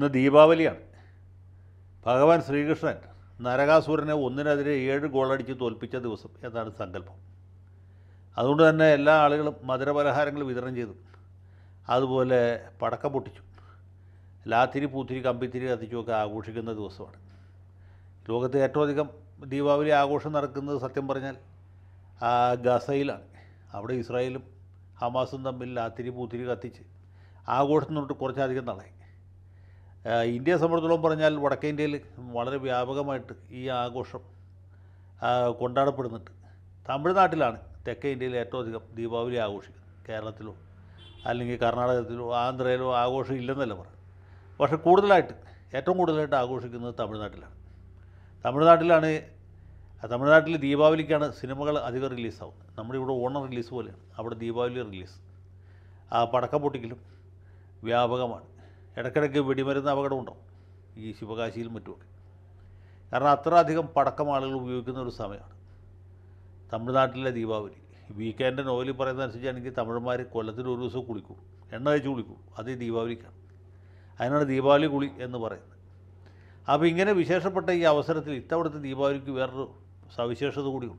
ഇന്ന് ദീപാവലിയാണ് ഭഗവാൻ ശ്രീകൃഷ്ണൻ നരകാസുരനെ ഒന്നിനെതിരെ ഏഴ് ഗോളടിച്ച് തോൽപ്പിച്ച ദിവസം എന്നാണ് സങ്കല്പം അതുകൊണ്ട് തന്നെ എല്ലാ ആളുകളും മധുരപലഹാരങ്ങൾ വിതരണം ചെയ്തു അതുപോലെ പടക്കം പൊട്ടിച്ചു ലാത്തിരി പൂത്തിരി കമ്പിത്തിരി കത്തിച്ചുമൊക്കെ ആഘോഷിക്കുന്ന ദിവസമാണ് ലോകത്തെ ഏറ്റവും അധികം ദീപാവലി ആഘോഷം നടക്കുന്നത് സത്യം പറഞ്ഞാൽ ആ, ഗസയിലാണ് അവിടെ ഇസ്രായേലും ഹമാസും തമ്മിൽ ലാത്തിരി പൂത്തിരി കത്തിച്ച് ആഘോഷം തൊട്ട് കുറച്ചധികം നാളായി ആ, ഇന്ത്യയെ സംബന്ധിച്ചിടത്തോളം പറഞ്ഞാൽ വടക്കേ ഇന്ത്യയിൽ വളരെ വ്യാപകമായിട്ട് ഈ ആഘോഷം ആ, കൊണ്ടാടപ്പെടുന്നുണ്ട് തമിഴ്നാട്ടിലാണ് തെക്കേ ഇന്ത്യയിൽ ഏറ്റവും അധികം ദീപാവലി ആഘോഷിക്കുന്നത് കേരളത്തിലോ അല്ലെങ്കിൽ കർണാടകത്തിലോ ആന്ധ്രയിലോ ആഘോഷം ഇല്ലെന്നല്ല പറയും പക്ഷേ കൂടുതലായിട്ട് ഏറ്റവും കൂടുതലായിട്ട് ആഘോഷിക്കുന്നത് തമിഴ്നാട്ടിലാണ് തമിഴ്നാട്ടിലാണ് തമിഴ്നാട്ടിൽ ദീപാവലിക്കാണ് സിനിമകൾ അധികം റിലീസാവുന്നത് നമ്മുടെ ഇവിടെ ഓണം റിലീസ് പോലെയാണ് അവിടെ ദീപാവലി റിലീസ് ആ പടക്കം പൊട്ടിക്കലും വ്യാപകമാണ് ഇടയ്ക്കിടയ്ക്ക് വെടിമരുന്ന് അപകടം ഉണ്ടാവും ഈ ശിവകാശിയിലും മറ്റുമൊക്കെ കാരണം അത്ര അധികം പടക്കം ആളുകൾ ഉപയോഗിക്കുന്ന ഒരു സമയമാണ് തമിഴ്നാട്ടിലെ ദീപാവലി വീക്കെൻഡ് നോവലിൽ പറയുന്ന അനുസരിച്ചാണെങ്കിൽ തമിഴന്മാർ കൊല്ലത്തിൽ ഒരു ദിവസം കുളിക്കും എണ്ണ കഴിച്ച് കുളിക്കും അത് ഈ ദീപാവലിക്കാണ് അതിനാണ് ദീപാവലി കുളി എന്ന് പറയുന്നത് അപ്പോൾ ഇങ്ങനെ വിശേഷപ്പെട്ട ഈ അവസരത്തിൽ ഇത്തവണത്തെ ദീപാവലിക്ക് വേറൊരു സവിശേഷത കൂടിയുണ്ട്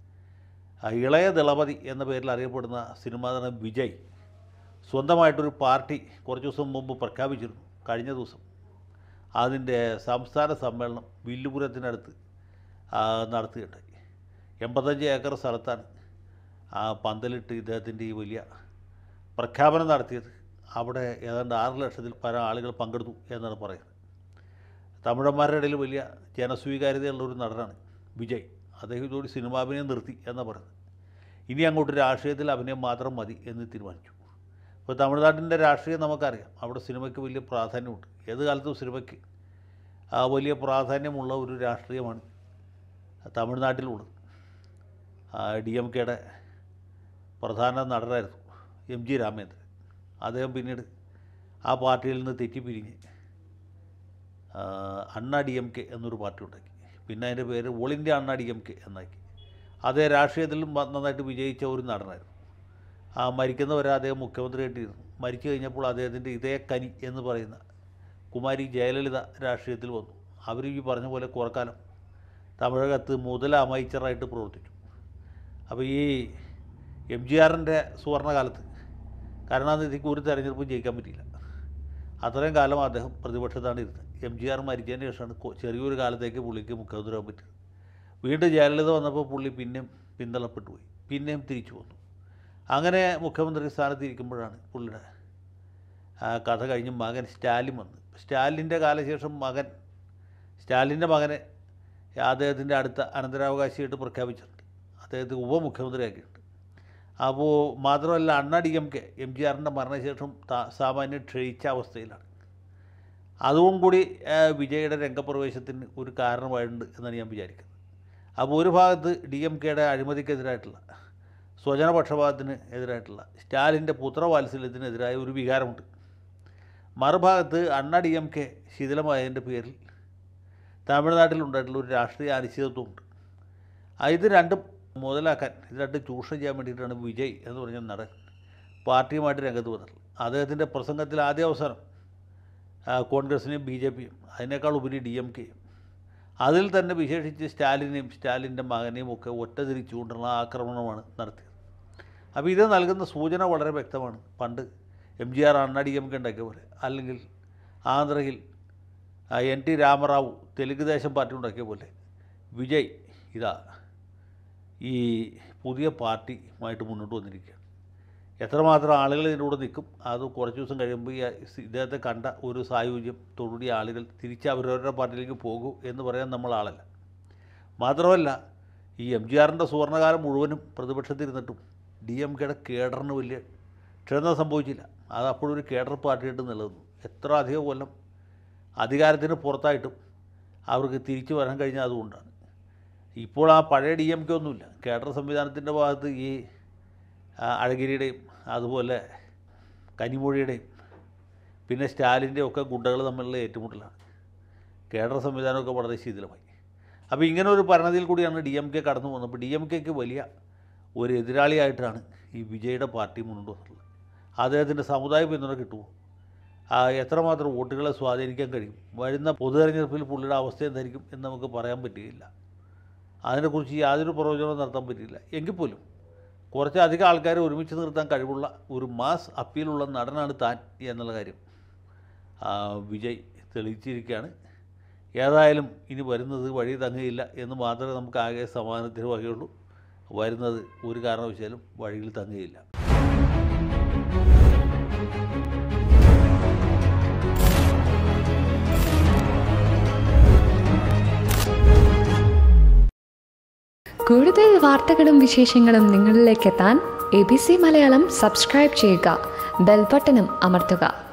ആ ഇളയ ദളപതി എന്ന പേരിൽ അറിയപ്പെടുന്ന സിനിമാ നടൻ വിജയ് സ്വന്തമായിട്ടൊരു പാർട്ടി കുറച്ച് ദിവസം മുമ്പ് പ്രഖ്യാപിച്ചിരുന്നു കഴിഞ്ഞ ദിവസം അതിൻ്റെ സംസ്ഥാന സമ്മേളനം വില്ലുപുരത്തിനടുത്ത് ആ, നടത്തുകയുണ്ടായി എൺപത്തഞ്ച് ഏക്കർ സ്ഥലത്താണ് ആ പന്തലിട്ട് ഇദ്ദേഹത്തിൻ്റെ ഈ വലിയ പ്രഖ്യാപനം നടത്തിയത് അവിടെ ഏതാണ്ട് ആറ് ലക്ഷത്തിൽ പല ആളുകൾ പങ്കെടുത്തു എന്നാണ് പറയുന്നത് തമിഴന്മാരുടെ ഇടയിൽ വലിയ ജനസ്വീകാര്യതയുള്ള ഒരു നടനാണ് വിജയ് അദ്ദേഹം ഇതോടെ സിനിമാഭിനയം നിർത്തി എന്നാണ് പറയുന്നത് ഇനി അങ്ങോട്ട് രാഷ്ട്രീയത്തിൽ അഭിനയം മാത്രം മതി എന്ന് തീരുമാനിച്ചു ഇപ്പോൾ തമിഴ്നാട്ടിൻ്റെ രാഷ്ട്രീയം നമുക്കറിയാം അവിടെ സിനിമയ്ക്ക് വലിയ പ്രാധാന്യമുണ്ട് ഏത് കാലത്തും സിനിമയ്ക്ക് ആ വലിയ പ്രാധാന്യമുള്ള ഒരു രാഷ്ട്രീയമാണ് തമിഴ്നാട്ടിലുള്ളത് ഡി എം കെയുടെ പ്രധാന നടനായിരുന്നു എം ജി രാമേന്ദ്രൻ അദ്ദേഹം പിന്നീട് ആ പാർട്ടിയിൽ നിന്ന് തെറ്റിപ്പിരിഞ്ഞ് ആ, അണ്ണാ ഡി എം കെ എന്നൊരു പാർട്ടി ഉണ്ടാക്കി പിന്നെ അതിൻ്റെ പേര് all India Anna D M K എന്നാക്കി അതേ രാഷ്ട്രീയത്തിലും വ- നന്നായിട്ട് വിജയിച്ച ഒരു നടനായിരുന്നു ആ മരിക്കുന്നവരെ അദ്ദേഹം മുഖ്യമന്ത്രിയായിട്ടിരുന്നു മരിച്ചു കഴിഞ്ഞപ്പോൾ അദ്ദേഹത്തിൻ്റെ ഇതേ കനി എന്ന് പറയുന്ന കുമാരി ജയലളിത രാഷ്ട്രീയത്തിൽ വന്നു അവർ ഈ പറഞ്ഞ പോലെ കുറക്കാലം തമിഴകത്ത് മുതല അമൈച്ചറായിട്ട് പ്രവർത്തിച്ചു അപ്പോൾ ഈ എം ജി ആറിൻ്റെ സുവർണകാലത്ത് കരുണാനിധിക്ക് ഒരു തെരഞ്ഞെടുപ്പും ജയിക്കാൻ പറ്റിയില്ല അത്രയും കാലം അദ്ദേഹം പ്രതിപക്ഷത്താണ് ഇരുന്നത് എം ജി ആർ മരിച്ചതിന് ശേഷമാണ് കൊ- ചെറിയൊരു കാലത്തേക്ക് പുള്ളിക്ക് മുഖ്യമന്ത്രിയാകാൻ പറ്റിയത് വീണ്ടും ജയലളിത വന്നപ്പോൾ പുള്ളി പിന്നെയും പിന്തള്ളപ്പെട്ടു പോയി പിന്നെയും തിരിച്ചു വന്നു അങ്ങനെ മുഖ്യമന്ത്രി സ്ഥാനത്ത് ഇരിക്കുമ്പോഴാണ് പുള്ളിയുടെ ആ കഥ കഴിഞ്ഞ് മകൻ സ്റ്റാലിൻ വന്ന് സ്റ്റാലിൻ്റെ കാലശേഷം മകൻ സ്റ്റാലിൻ്റെ മകനെ അദ്ദേഹത്തിൻ്റെ അടുത്ത അനന്തരാവകാശിയായിട്ട് പ്രഖ്യാപിച്ചിട്ടുണ്ട് അദ്ദേഹത്തെ ഉപമുഖ്യമന്ത്രിയാക്കിയിട്ടുണ്ട് അപ്പോൾ മാത്രമല്ല Anna D M K M G ആറിൻ്റെ മരണശേഷം താ- സാമാന്യം ക്ഷയിച്ച അവസ്ഥയിലാണ് അതും കൂടി ആ, വിജയുടെ രംഗപ്രവേശത്തിന് ഒരു കാരണമായിട്ടുണ്ട് എന്നാണ് ഞാൻ വിചാരിക്കുന്നത് അപ്പോൾ ഒരു ഭാഗത്ത് ഡി എം കെയുടെ അഴിമതിക്കെതിരായിട്ടുള്ള സ്വജനപക്ഷപാതത്തിന് എതിരായിട്ടുള്ള സ്റ്റാലിൻ്റെ പുത്രവാത്സല്യത്തിനെതിരായ ഒരു വികാരമുണ്ട് മറുഭാഗത്ത് അണ്ണ ഡി എം കെ ശിഥിലമായതിൻ്റെ പേരിൽ തമിഴ്നാട്ടിലുണ്ടായിട്ടുള്ള ഒരു രാഷ്ട്രീയ അനിശ്ചിതത്വമുണ്ട് ആ ഇത് രണ്ടും മുതലാക്കാൻ ഇത് രണ്ടും ചൂഷണം ചെയ്യാൻ വേണ്ടിയിട്ടാണ് വിജയ് എന്ന് പറഞ്ഞ നടൻ പാർട്ടിയുമായിട്ട് രംഗത്ത് വന്നിട്ടുള്ളത് അദ്ദേഹത്തിൻ്റെ പ്രസംഗത്തിൽ ആദ്യ അവസാനം ആ, കോൺഗ്രസിനെയും ബി ജെ പിയും അതിനേക്കാൾ ഉപരി ഡി എം കെയും അതിൽ തന്നെ വിശേഷിച്ച് സ്റ്റാലിനെയും സ്റ്റാലിൻ്റെ മകനെയും ഒക്കെ ഒറ്റ തിരിച്ചുകൊണ്ടുള്ള ആക്രമണമാണ് നടത്തിയത് അപ്പോൾ ഇത് നൽകുന്ന സൂചന വളരെ വ്യക്തമാണ് പണ്ട് M G R Anna D M K ഉണ്ടാക്കിയ പോലെ അല്ലെങ്കിൽ ആന്ധ്രയിൽ ആ, എൻ ടി രാമറാവു തെലുങ്ക് ദേശം പാർട്ടി ഉണ്ടാക്കിയ പോലെ വിജയ് ഇതാ ഈ പുതിയ പാർട്ടിയുമായിട്ട് മുന്നോട്ട് വന്നിരിക്കുകയാണ് എത്രമാത്രം ആളുകൾ ഇതിൻ്റെ കൂടെ നിൽക്കും അത് കുറച്ച് ദിവസം കഴിയുമ്പോൾ ഈ ഇദ്ദേഹത്തെ കണ്ട ഒരു സായുജ്യം തൊടുകൂടി ആളുകൾ തിരിച്ച് അവരവരുടെ പാർട്ടിയിലേക്ക് പോകൂ എന്ന് പറയാൻ നമ്മൾ ആളല്ല മാത്രമല്ല ഈ എം ജി ആറിൻ്റെ സുവർണ്ണകാലം മുഴുവനും പ്രതിപക്ഷത്തിരുന്നിട്ടും ഡി എം കെയുടെ കേഡറിന് വലിയ ക്ഷണം സംഭവിച്ചില്ല അത് അപ്പോഴൊരു കേഡർ പാർട്ടിയായിട്ട് നിലനിന്നു എത്ര അധികം കൊല്ലം അധികാരത്തിന് പുറത്തായിട്ടും അവർക്ക് തിരിച്ചു വരാൻ കഴിഞ്ഞാൽ അതുകൊണ്ടാണ് ഇപ്പോൾ ആ പഴയ ഡി എം കെ ഒന്നുമില്ല കേഡർ സംവിധാനത്തിൻ്റെ ഭാഗത്ത് ഈ ആ, അഴഗിരിയുടെയും അതുപോലെ കനിമൊഴിയുടെയും പിന്നെ സ്റ്റാലിൻ്റെയും ഒക്കെ ഗുണ്ടകൾ തമ്മിലുള്ള ഏറ്റുമുട്ടലാണ് കേഡർ സംവിധാനമൊക്കെ വളരെ ശീതളമായി അപ്പോൾ ഇങ്ങനെ ഒരു ഭരണത്തിൽ കൂടിയാണ് ഡി എം കെ കടന്നു പോകുന്നത് അപ്പോൾ ഡി എം കെക്ക് വലിയ ഒരു എതിരാളിയായിട്ടാണ് ഈ വിജയുടെ പാർട്ടി മുന്നോട്ട് വന്നിട്ടുള്ളത് അദ്ദേഹത്തിൻ്റെ സമുദായ പിന്തുണ കിട്ടുമോ ആ, എത്രമാത്രം വോട്ടുകളെ സ്വാധീനിക്കാൻ കഴിയും വരുന്ന പൊതു തെരഞ്ഞെടുപ്പിൽ പുള്ളിയുടെ അവസ്ഥ എന്തായിരിക്കും എന്ന് നമുക്ക് പറയാൻ പറ്റുകയില്ല അതിനെക്കുറിച്ച് യാതൊരു പ്രവചനവും നടത്താൻ പറ്റില്ല എങ്കിൽ പോലും കുറച്ചധികം ആൾക്കാരെ ഒരുമിച്ച് നിർത്താൻ കഴിവുള്ള ഒരു മാസ് അപ്പീലുള്ള നടനാണ് താൻ എന്നുള്ള കാര്യം ആ, വിജയ് തെളിയിച്ചിരിക്കുകയാണ് ഏതായാലും ഇനി വരുന്നത് വഴി തങ്ങയില്ല എന്ന് മാത്രമേ നമുക്ക് ആകെ സമാധാനത്തിന് വകയുള്ളൂ വരുന്നത് ഒരു കാരണവശാലും വഴിയിൽ തങ്ങയില്ല കൂടുതൽ വാർത്തകളും വിശേഷങ്ങളും നിങ്ങളിലേക്ക് എത്താൻ A B C Malayalam subscribe ചെയ്യുക ബെൽബട്ടനും അമർത്തുക